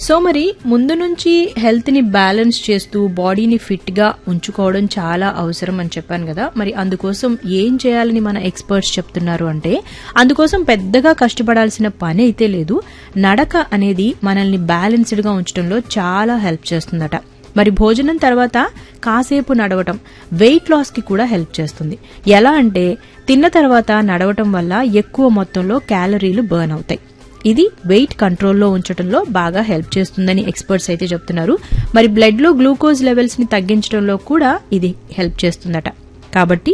so మరి ముందు నుంచి హెల్త్ ని బ్యాలెన్స్ చేస్తూ బాడీని ఫిట్ గా ఉంచుకోవడం చాలా అవసరం అని చెప్పాను కదా మరి అందుకోసం ఏం చేయాలని మన ఎక్స్పర్ట్స్ చెప్తున్నారు అంటే అందుకోసం పెద్దగా కష్టపడాల్సిన పని అయితే లేదు నడక అనేది మనల్ని బ్యాలెన్స్డ్ గా ఉంచడంలో చాలా హెల్ప్ చేస్తుందట మరి భోజనం తర్వాత కాసేపు నడవటం వెయిట్ లాస్ కి కూడా హెల్ప్ చేస్తుంది ఎలా అంటే తిన్న తర్వాత నడవటం వల్ల ఎక్కువ మొత్తంలో క్యాలరీలు బర్న్ అవుతాయి ఇది వెయిట్ కంట్రోల్లో ఉంచడంలో బాగా హెల్ప్ చేస్తుందని ఎక్స్పర్ట్స్ అయితే చెప్తున్నారు మరి బ్లడ్ లో గ్లూకోజ్ లెవెల్స్ ని తగ్గించడంలో కూడా ఇది హెల్ప్ చేస్తుందట కాబట్టి